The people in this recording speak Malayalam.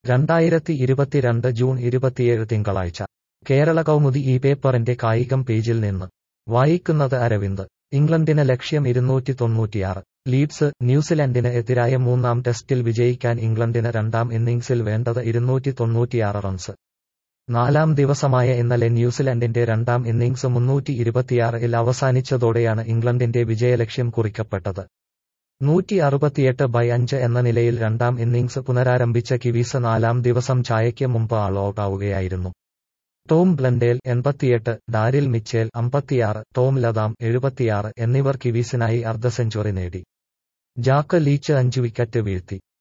രണ്ടായിരത്തി ഇരുപത്തിരണ്ട് ജൂൺ ഇരുപത്തിയേഴ് തിങ്കളാഴ്ച കേരള കൗമുദി ഈ പേപ്പറിന്റെ കായികം പേജിൽ നിന്ന് വായിക്കുന്നത് അരവിന്ദ് ഇംഗ്ലണ്ടിന് ലക്ഷ്യം ഇരുന്നൂറ്റി തൊണ്ണൂറ്റിയാറ് ലീഡ്സ് ന്യൂസിലൻഡിന് എതിരായ മൂന്നാം ടെസ്റ്റിൽ വിജയിക്കാൻ ഇംഗ്ലണ്ടിന് രണ്ടാം ഇന്നിംഗ്സിൽ വേണ്ടത് ഇരുന്നൂറ്റി തൊണ്ണൂറ്റിയാറ് റൺസ് നാലാം ദിവസമായ ഇന്നലെ ന്യൂസിലൻഡിന്റെ രണ്ടാം ഇന്നിംഗ്സ് മുന്നൂറ്റി ഇരുപത്തിയാറിൽ അവസാനിച്ചതോടെയാണ് ഇംഗ്ലണ്ടിന്റെ വിജയലക്ഷ്യം കുറിക്കപ്പെട്ടത് നൂറ്റി അറുപത്തിയെട്ട് ബൈ അഞ്ച് എന്ന നിലയിൽ രണ്ടാം ഇന്നിംഗ്സ് പുനരാരംഭിച്ച കിവീസ് നാലാം ദിവസം ചായയ്ക്ക് മുമ്പ് ആൾ ഔട്ട് ആവുകയായിരുന്നു ടോം ബ്ലണ്ടേൽ എൺപത്തിയെട്ട് ഡാരിൽ മിച്ചേൽ അമ്പത്തിയാറ് ടോം ലതാം എഴുപത്തിയാറ് എന്നിവർ കിവീസിനായി അർദ്ധ സെഞ്ചുറി നേടി ജാക്ക് ലീച്ച് അഞ്ച് വിക്കറ്റ് വീഴ്ത്തി